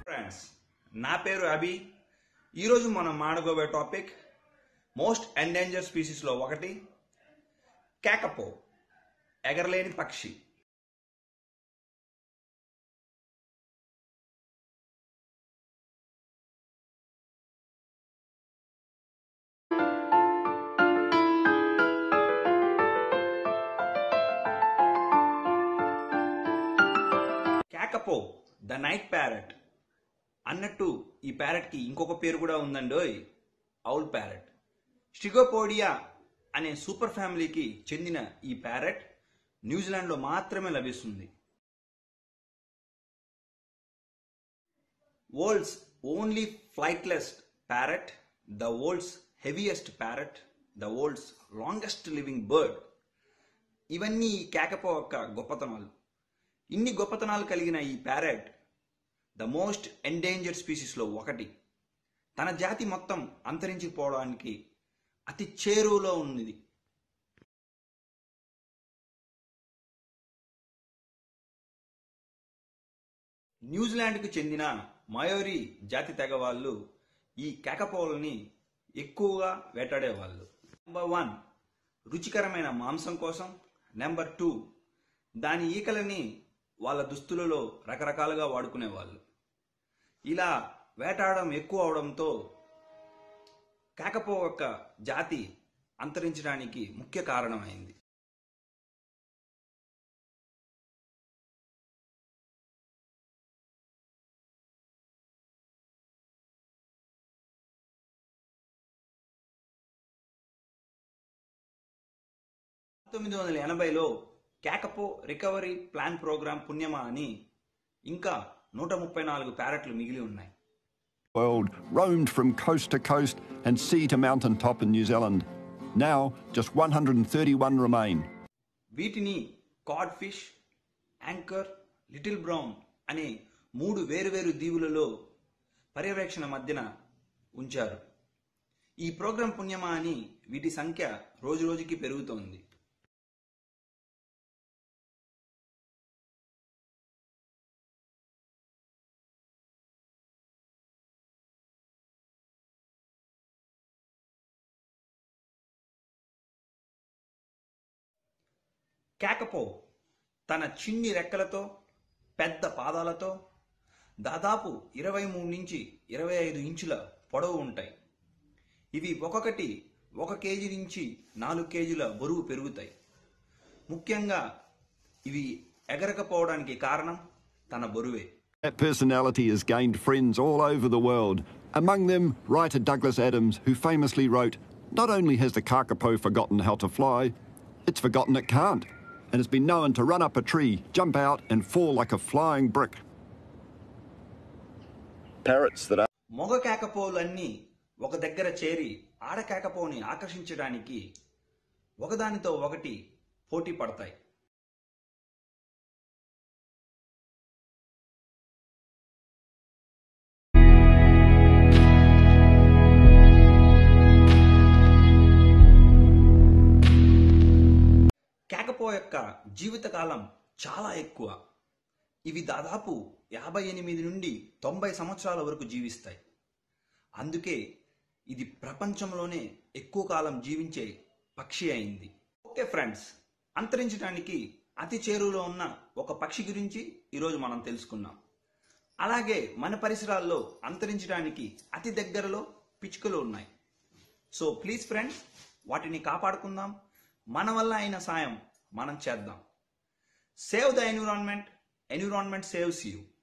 Friends నా పేరు అభి ఈరోజు మనం మాట్లాడుకోబోయే టాపిక్ మోస్ట్ ఎండేంజర్ స్పీసీస్లో ఒకటి కేకపో ఎగరలేని పక్షి కేకపో ద నైట్ ప్యారెట్ అన్నట్టు ఈ ప్యారెట్కి ఇంకొక పేరు కూడా ఉందండోయ్ ఔల్ ప్యారెట్ స్టిగోపోడియా అనే సూపర్ ఫ్యామిలీకి చెందిన ఈ ప్యారెట్ న్యూజిలాండ్లో మాత్రమే లభిస్తుంది world's only flightless parrot the world's heaviest parrot the world's longest living bird ఇవన్నీ ఈ కేకపో యొక్క గొప్పతనాలు ఇన్ని గొప్పతనాలు కలిగిన ఈ ప్యారెట్ ద మోస్ట్ ఎండేంజర్ స్పీసీస్లో ఒకటి తన జాతి మొత్తం అంతరించిపోవడానికి అతి చేరువలో ఉన్నది న్యూజిలాండ్కు చెందిన మయోరీ జాతి తెగ వాళ్ళు ఈ కేకపోలని ఎక్కువగా వేటాడేవాళ్ళు నెంబర్ వన్ రుచికరమైన మాంసం కోసం నెంబర్ టూ దాని ఈకలని వాళ్ళ దుస్తులలో రకరకాలుగా వాడుకునేవాళ్ళు ఇలా వేటాడడం ఎక్కువ అవడంతో కాకపో యొక్క జాతి అంతరించడానికి ముఖ్య కారణమైంది పంతొమ్మిది వందల ఎనభైలో కేకపో రికవరీ ప్లాన్ ప్రోగ్రాం పుణ్యమా అని ఇంకా నూట ముప్పై నాలుగు ప్యారెట్లు మిగిలి ఉన్నాయి world roamed from coast to coast and sea to mountain top in New Zealand. Now, just 131 remain. వీటిని cod fish anchor little brown అనే మూడు వేరువేరు దీవులలో పర్యవేక్షణ మధ్యన ఉంచారు ఈ ప్రోగ్రాం పుణ్యమా అని వీటి సంఖ్య రోజు రోజుకి పెరుగుతోంది కేకపో తన చిన్ని రెక్కలతో పెద్ద పాదాలతో దాదాపు ఇరవై మూడు నుంచి ఇరవై ఐదు ఇంచుల పొడవు ఉంటాయి ఇవి ఒక్కొక్కటి ఒక కేజీ నుంచి నాలుగు కేజీల బరువు పెరుగుతాయి ముఖ్యంగా ఇవి ఎగరకపోవడానికి కారణం తన బరువే That personality has gained friends all over the world. Among them, writer Douglas Adams, who famously wrote, Not only has the kakapo forgotten how to fly, it's forgotten it can't, and has been known to run up a tree, jump out, and fall like a flying brick. Parrots that are మొగ కేకపోలన్నీ ఒక దగ్గర చేరి ఆడ కేకపోని ఆకర్షించడానికి ఒకదానితో ఒకటి పోటీ పడతాయి కేకపో యొక్క జీవితకాలం చాలా ఎక్కువ ఇవి దాదాపు యాభై ఎనిమిది నుండి తొంభై సంవత్సరాల వరకు జీవిస్తాయి అందుకే ఇది ప్రపంచంలోనే ఎక్కువ కాలం జీవించే పక్షి అయింది ఓకే ఫ్రెండ్స్ అంతరించడానికి అతి చేరువలో ఉన్న ఒక పక్షి గురించి ఈరోజు మనం తెలుసుకున్నాం అలాగే మన పరిసరాల్లో అంతరించడానికి అతి దగ్గరలో పిచ్చుకలు ఉన్నాయి సో ప్లీజ్ ఫ్రెండ్స్ వాటిని కాపాడుకుందాం మన వల్ల అయిన సాయం మనం చేద్దాం save the environment environment saves you